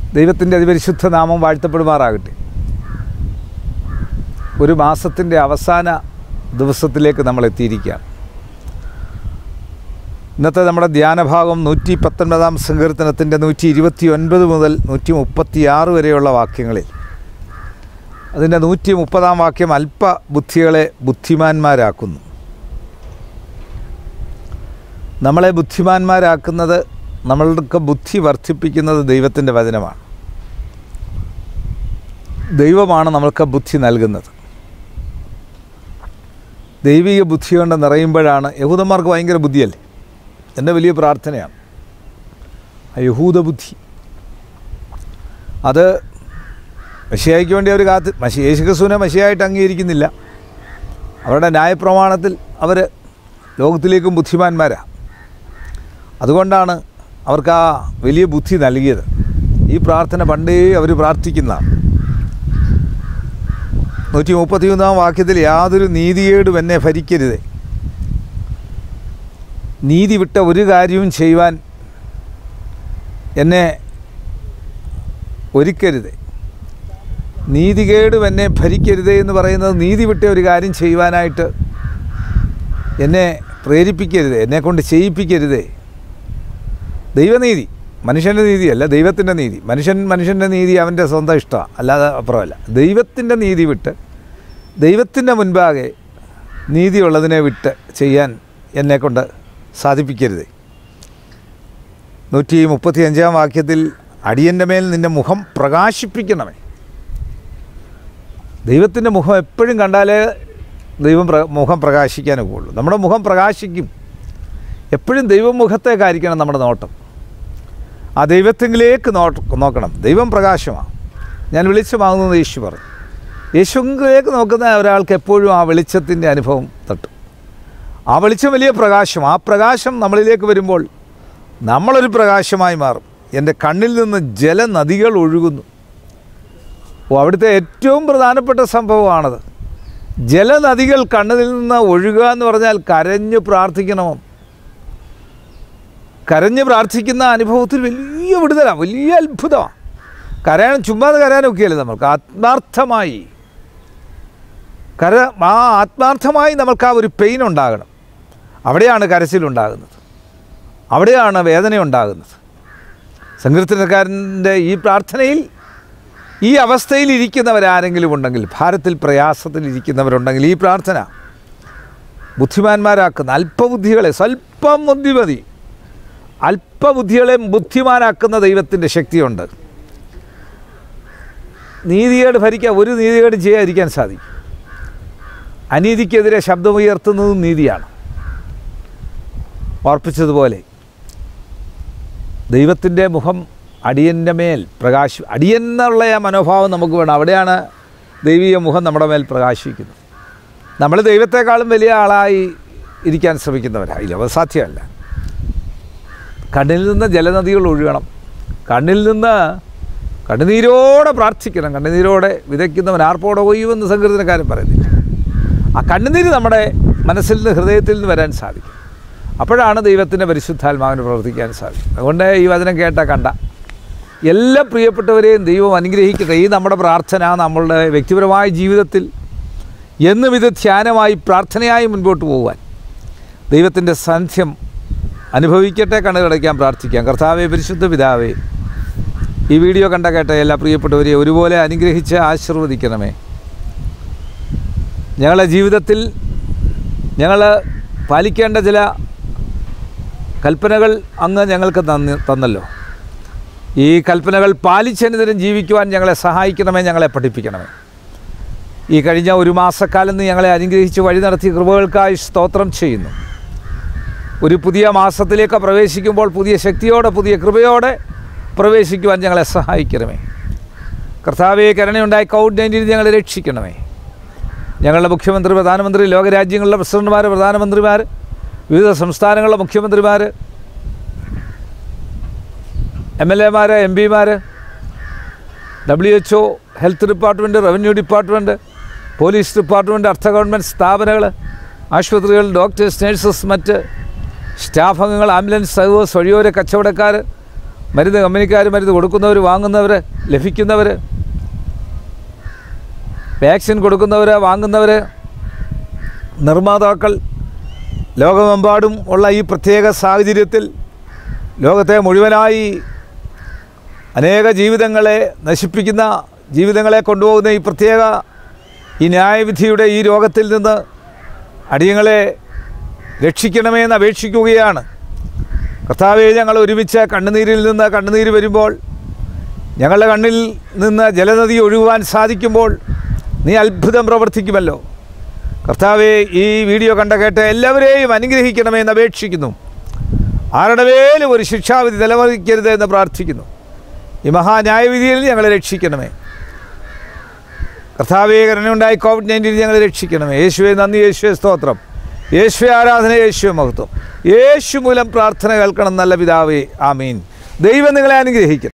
ദൈവത്തിൻ്റെ അതിപരിശുദ്ധ നാമം വാഴ്ത്തപ്പെടുമാറാകട്ടെ ഒരു മാസത്തിൻ്റെ അവസാന ദിവസത്തിലേക്ക് നമ്മൾ എത്തിയിരിക്കുകയാണ് ഇന്നത്തെ നമ്മുടെ ധ്യാനഭാഗം നൂറ്റി പത്തൊൻപതാം സങ്കീർത്തനത്തിൻ്റെ നൂറ്റി ഇരുപത്തി ഒൻപത് മുതൽ നൂറ്റി മുപ്പത്തിയാറ് വരെയുള്ള വാക്യങ്ങളിൽ അതിൻ്റെ നൂറ്റി മുപ്പതാം വാക്യം അല്പ ബുദ്ധികളെ ബുദ്ധിമാന്മാരാക്കുന്നു നമ്മളെ ബുദ്ധിമാന്മാരാക്കുന്നത് നമ്മൾക്ക് ബുദ്ധി വർദ്ധിപ്പിക്കുന്നത് ദൈവത്തിൻ്റെ വചനമാണ് ദൈവമാണ് നമ്മൾക്ക് ബുദ്ധി നൽകുന്നത് ദൈവിക ബുദ്ധി കൊണ്ട് നിറയുമ്പോഴാണ് യഹൂദന്മാർക്ക് ഭയങ്കര ബുദ്ധിയല്ലേ എൻ്റെ വലിയ പ്രാർത്ഥനയാണ് ആ യഹൂദ ബുദ്ധി അത് മഷിയായിക്ക് വേണ്ടി അവർ കാത്ത് മഷി യേശുക്രിസ്തുവിനെ മഷിയായിട്ട് അംഗീകരിക്കുന്നില്ല അവരുടെ ന്യായപ്രമാണത്തിൽ അവർ ലോകത്തിലേക്കും ബുദ്ധിമാന്മാരാണ് അതുകൊണ്ടാണ് അവർക്ക് ആ വലിയ ബുദ്ധി നൽകിയത് ഈ പ്രാർത്ഥന പണ്ടേ അവർ പ്രാർത്ഥിക്കുന്നതാണ് നൂറ്റി മുപ്പത്തിയൊന്നാം വാക്യത്തിൽ യാതൊരു നീതികേടും എന്നെ ഭരിക്കരുതേ നീതി വിട്ട ഒരു കാര്യവും ചെയ്യുവാൻ എന്നെ ഒരുക്കരുതേ നീതികേടും എന്നെ ഭരിക്കരുതേ എന്ന് പറയുന്നത് നീതി വിട്ട ഒരു കാര്യം ചെയ്യുവാനായിട്ട് എന്നെ പ്രേരിപ്പിക്കരുതേ എന്നെ കൊണ്ട് ചെയ്യിപ്പിക്കരുതേ ദൈവനീതി മനുഷ്യൻ്റെ നീതിയല്ല ദൈവത്തിൻ്റെ നീതി മനുഷ്യൻ മനുഷ്യൻ്റെ നീതി അവൻ്റെ സ്വന്തം ഇഷ്ടമാണ് അല്ലാതെ അപ്പുറമല്ല ദൈവത്തിൻ്റെ നീതി വിട്ട് ദൈവത്തിൻ്റെ മുൻപാകെ നീതിയുള്ളതിനെ വിട്ട് ചെയ്യാൻ എന്നെക്കൊണ്ട് സാധിപ്പിക്കരുത് നൂറ്റി മുപ്പത്തി അഞ്ചാം വാക്യത്തിൽ അടിയൻ്റെ മേൽ നിൻ്റെ മുഖം പ്രകാശിപ്പിക്കണമേ ദൈവത്തിൻ്റെ മുഖം എപ്പോഴും കണ്ടാലേ ദൈവം പ്ര മുഖം പ്രകാശിക്കാനൊക്കെ ഉള്ളൂ നമ്മുടെ മുഖം പ്രകാശിക്കും എപ്പോഴും ദൈവമുഖത്തേക്കായിരിക്കണം നമ്മുടെ നോട്ടം ആ ദൈവത്തെങ്കിലേക്ക് നോട്ട് നോക്കണം ദൈവം പ്രകാശമാണ് ഞാൻ വെളിച്ചമാകുന്നത് യേശു പറഞ്ഞു യേശുവിലേക്ക് നോക്കുന്ന ഒരാൾക്ക് എപ്പോഴും ആ വെളിച്ചത്തിൻ്റെ അനുഭവം തട്ടും ആ വെളിച്ചം വലിയ പ്രകാശം ആ പ്രകാശം നമ്മളിലേക്ക് വരുമ്പോൾ നമ്മളൊരു പ്രകാശമായി മാറും എൻ്റെ കണ്ണിൽ നിന്ന് ജലനദികൾ ഒഴുകുന്നു ഓ അവിടുത്തെ ഏറ്റവും പ്രധാനപ്പെട്ട സംഭവമാണത് ജലനദികൾ കണ്ണിൽ നിന്ന് ഒഴുകുക എന്ന് പറഞ്ഞാൽ കരഞ്ഞ് പ്രാർത്ഥിക്കണമോ കരഞ്ഞ് പ്രാർത്ഥിക്കുന്ന അനുഭവത്തിൽ വലിയ വിടുതലാണ് വലിയ അത്ഭുതമാണ് കരയാൻ ചുമ്മാതെ കരയാനൊക്കെയല്ലേ നമുക്ക് ആത്മാർത്ഥമായി കര ആ ആത്മാർത്ഥമായി നമുക്ക് ആ ഒരു പെയിൻ ഉണ്ടാകണം അവിടെയാണ് കരച്ചിലുണ്ടാകുന്നത് അവിടെയാണ് വേദന ഉണ്ടാകുന്നത് സങ്കീർത്തനക്കാരൻ്റെ ഈ പ്രാർത്ഥനയിൽ ഈ അവസ്ഥയിൽ ഇരിക്കുന്നവരാരെങ്കിലും ഉണ്ടെങ്കിൽ ഭാരത്തിൽ പ്രയാസത്തിൽ ഇരിക്കുന്നവരുണ്ടെങ്കിൽ ഈ പ്രാർത്ഥന ബുദ്ധിമാന്മാരാക്കുന്ന അല്പബുദ്ധികളെ സ്വല്പം ബുദ്ധി മതി അല്പബുദ്ധികളെ ബുദ്ധിമാനാക്കുന്ന ദൈവത്തിൻ്റെ ശക്തിയുണ്ട് നീതികേട് ഭരിക്കാൻ ഒരു നീതികേടും ചെയ്യാതിരിക്കാൻ സാധിക്കും അനീതിക്കെതിരെ ശബ്ദമുയർത്തുന്നതും നീതിയാണ് ഓർപ്പിച്ചതുപോലെ ദൈവത്തിൻ്റെ മുഖം അടിയൻ്റെ മേൽ പ്രകാശി അടിയൻ എന്നുള്ള ആ മനോഭാവം നമുക്ക് വേണം അവിടെയാണ് ദൈവിക മുഖം നമ്മുടെ മേൽ പ്രകാശിക്കുന്നത് നമ്മൾ ദൈവത്തെക്കാളും വലിയ ആളായി ഇരിക്കാൻ ശ്രമിക്കുന്നവരായില്ല അത് സാധ്യമല്ല കണ്ണിൽ നിന്ന് ജലനദികൾ ഒഴുകണം കണ്ണിൽ നിന്ന് കണ്ണുനീരോടെ പ്രാർത്ഥിക്കണം കണ്ണുനീരോടെ വിതയ്ക്കുന്നവൻ ആർപ്പോടെ കൊയ്യുമെന്ന് സങ്കീർത്തനക്കാരൻ പറയുന്നില്ല ആ കണ്ണുനീര് നമ്മുടെ മനസ്സിൽ നിന്ന് ഹൃദയത്തിൽ നിന്ന് വരാൻ സാധിക്കും അപ്പോഴാണ് ദൈവത്തിൻ്റെ പരിശുദ്ധാത്മാവിന് പ്രവർത്തിക്കാൻ സാധിക്കും അതുകൊണ്ട് ഈ വചനം കേട്ട കണ്ട എല്ലാ പ്രിയപ്പെട്ടവരെയും ദൈവം അനുഗ്രഹിക്കട്ടെ ഈ നമ്മുടെ പ്രാർത്ഥന നമ്മളുടെ വ്യക്തിപരമായ ജീവിതത്തിൽ എന്നും ഇത് ധ്യാനമായി പ്രാർത്ഥനയായി മുൻപോട്ട് പോകുവാൻ ദൈവത്തിൻ്റെ സാന്നിധ്യം അനുഭവിക്കട്ടെ കണ്ണുകടയ്ക്കാൻ പ്രാർത്ഥിക്കാം കർത്താവെ പരിശുദ്ധ പിതാവേ ഈ വീഡിയോ കണ്ട കേട്ട എല്ലാ പ്രിയപ്പെട്ടവരെയും ഒരുപോലെ അനുഗ്രഹിച്ച് ആശീർവദിക്കണമേ ഞങ്ങളുടെ ജീവിതത്തിൽ ഞങ്ങൾ പാലിക്കേണ്ട ചില കൽപ്പനകൾ അങ്ങ് ഞങ്ങൾക്ക് തന്നി തന്നല്ലോ ഈ കൽപ്പനകൾ പാലിച്ചനുദിനം ജീവിക്കുവാൻ ഞങ്ങളെ സഹായിക്കണമേ ഞങ്ങളെ പഠിപ്പിക്കണമേ ഈ കഴിഞ്ഞ ഒരു മാസക്കാലം നീ ഞങ്ങളെ അനുഗ്രഹിച്ച് വഴി നടത്തിയ കൃപകൾക്കായി സ്തോത്രം ചെയ്യുന്നു ഒരു പുതിയ മാസത്തിലേക്ക് പ്രവേശിക്കുമ്പോൾ പുതിയ ശക്തിയോടെ പുതിയ കൃപയോടെ പ്രവേശിക്കുവാൻ ഞങ്ങളെ സഹായിക്കണമേ കർത്താവെ കരുണയുണ്ടായി കോവിഡ് നയൻറ്റീൻ ഞങ്ങളെ രക്ഷിക്കണമേ ഞങ്ങളുടെ മുഖ്യമന്ത്രി പ്രധാനമന്ത്രി ലോകരാജ്യങ്ങളിലെ പ്രസിഡന്റുമാർ പ്രധാനമന്ത്രിമാർ വിവിധ സംസ്ഥാനങ്ങളിലെ മുഖ്യമന്ത്രിമാർ എം എൽ എമാർ എം പിമാർ W H O health department revenue department police department അർത്ഥ ഗവൺമെൻറ് സ്ഥാപനങ്ങൾ ആശുപത്രികൾ ഡോക്ടേഴ്സ് നഴ്സസ് മറ്റ് സ്റ്റാഫ് അംഗങ്ങൾ ആംബുലൻസ് സർവീസ് വഴിയോര കച്ചവടക്കാർ മരുന്ന് കമ്പനിക്കാർ മരുന്ന് കൊടുക്കുന്നവർ വാങ്ങുന്നവർ ലഭിക്കുന്നവർ വാക്സിൻ കൊടുക്കുന്നവർ വാങ്ങുന്നവർ നിർമ്മാതാക്കൾ ലോകമെമ്പാടും ഉള്ള ഈ പ്രത്യേക സാഹചര്യത്തിൽ ലോകത്തെ മുഴുവനായി അനേക ജീവിതങ്ങളെ നശിപ്പിക്കുന്ന ജീവിതങ്ങളെ കൊണ്ടുപോകുന്ന ഈ പ്രത്യേക ഈ ന്യായവിധിയുടെ ഈ രോഗത്തിൽ നിന്ന് അടിയങ്ങളെ രക്ഷിക്കണമേ എന്ന് അപേക്ഷിക്കുകയാണ് കർത്താവെ ഞങ്ങൾ ഒരുമിച്ച് കണ്ണുനീരിൽ നിന്ന് കണ്ണുനീര് വരുമ്പോൾ ഞങ്ങളുടെ കണ്ണിൽ നിന്ന് ജലനദി ഒഴുകുവാൻ സാധിക്കുമ്പോൾ നീ അത്ഭുതം പ്രവർത്തിക്കുമല്ലോ കർത്താവെ ഈ വീഡിയോ കണ്ട കേട്ട് എല്ലാവരെയും അനുഗ്രഹിക്കണമേ എന്ന് അപേക്ഷിക്കുന്നു ആരുടെ മേലും ഒരു ശിക്ഷാവിധി നിലനിൽക്കരുത് എന്ന് പ്രാർത്ഥിക്കുന്നു ഈ മഹാന്യായവിധിയിൽ ഞങ്ങളെ രക്ഷിക്കണമേ കർത്താവേ കരുണയുണ്ടായി കോവിഡ് നയൻറ്റീൻ ഞങ്ങളെ രക്ഷിക്കണമേ യേശുവെ നന്ദി യേശുവെ സ്തോത്രം യേശുവെ ആരാധന യേശുവെ മഹത്വം യേശു മൂലം പ്രാർത്ഥന കേൾക്കണം നല്ല പിതാവേ ആമീൻ ദൈവം നിങ്ങളെ അനുഗ്രഹിക്കും